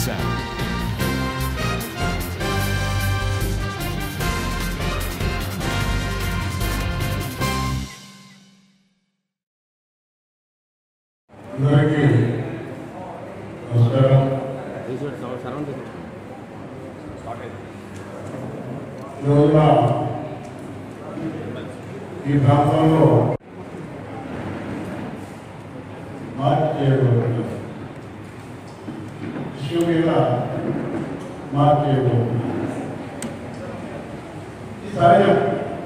sound. అందరికీ నమస్కారం ఈ రోజున ఈ ప్రాంతంలో మార్చి చేయబోతుంది ఇష్యూ మీద మార్చి చేయబోతుంది ఈ సహజం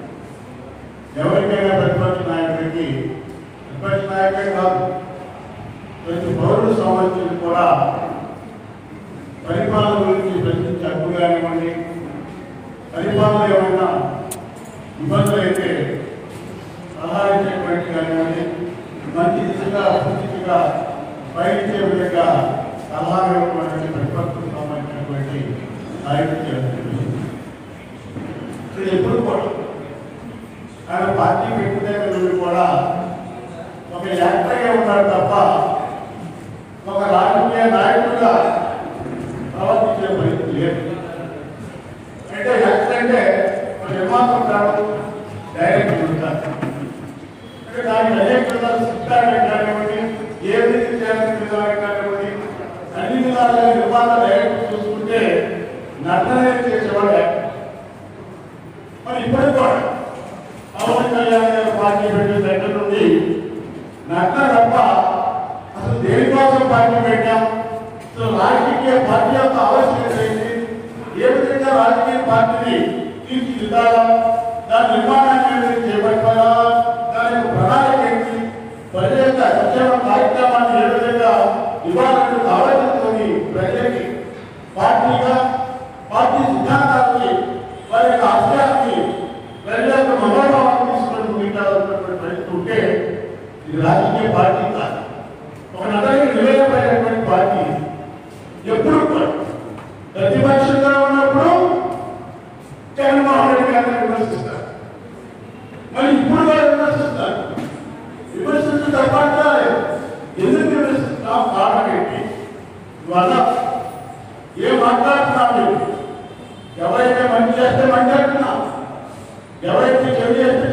ఎవరికైనా ప్రతిపక్ష నాయకుడికి ప్రతిపక్ష నాయకుడే కాదు ప్రతి పౌరుడు సంబంధించి కూడా పరిపాలన గురించి ప్రశ్నించే హక్కు కానివ్వండి పరిపాలన ఏమైనా ఇబ్బందులు అయితే సలహా ఇచ్చేటువంటి కానివ్వండి మంచి దిశగా పూర్తిగా పయనించే విధంగా సలహా ఇవ్వటువంటి ప్రతిపక్షం సంబంధించినటువంటి నాయకుడు చేస్తుంది ఇది ఎప్పుడు కూడా ఆయన పార్టీ పెట్టిన నుండి కూడా ఒక యాక్టర్గా ఉన్నాడు తప్ప ఒక రాజకీయ నాయకుడిగా ప్రవర్తించే పరిస్థితి లేదు అంటే యాక్టర్ అంటే ఒక నిర్మాత ఉంటాడు డైరెక్టర్ ఉంటాడు అంటే దానికి అనేక విధాల సిద్ధాన్ని కానివ్వండి ఏ విధంగా చేయాలని విధానం కానివ్వండి అన్ని విధాలుగా నిర్మాత డైరెక్టర్ చూసుకుంటే నటనే చేసేవాడు యాక్టర్ మరి ఇప్పటికి కూడా పవన్ కళ్యాణ్ గారు పార్టీ పెట్టిన దగ్గర నుండి నట్ట తప్ప అసలు దేనికోసం పార్టీ పెట్టాం అసలు రాజకీయ పార్టీ యొక్క ఆవశ్యకత ఏంటి ఏ విధంగా రాజకీయ పార్టీని తీర్చిదిద్దాలా దాని నిర్మాణాన్ని ఏ విధంగా చేపట్టాలా దాని యొక్క ప్రణాళిక ఏంటి ప్రజల యొక్క సంక్షేమ కార్యక్రమాన్ని ఏ విధంగా ఇవ్వాలని ఆలోచించుకొని ప్రజలకి పార్టీగా పార్టీ సిద్ధాంతాన్ని వారి యొక్క ఆశయాన్ని ప్రజల యొక్క మనోభావాన్ని తీసుకొని ముందుకెళ్ళాలన్నటువంటి ప్రయత్నం ఉంటే ఇది రాజకీయ పార్టీ కాదు ఒక నగరికి నివేదమైనటువంటి పార్టీ ఎప్పుడు కూడా ప్రతిపక్షంగా ఉన్నప్పుడు జగన్మోహన్ రెడ్డి గారిని విమర్శిస్తారు మరి ఇప్పుడు కూడా విమర్శిస్తారు విమర్శించడం తప్ప ఎందుకు విమర్శిస్తున్నాం కారణం ఏంటి వల్ల ఏం మాట్లాడుతున్నాం మీరు ఎవరైతే మంచి చేస్తే మంచి అంటున్నాం ఎవరైతే చెడు చేస్తే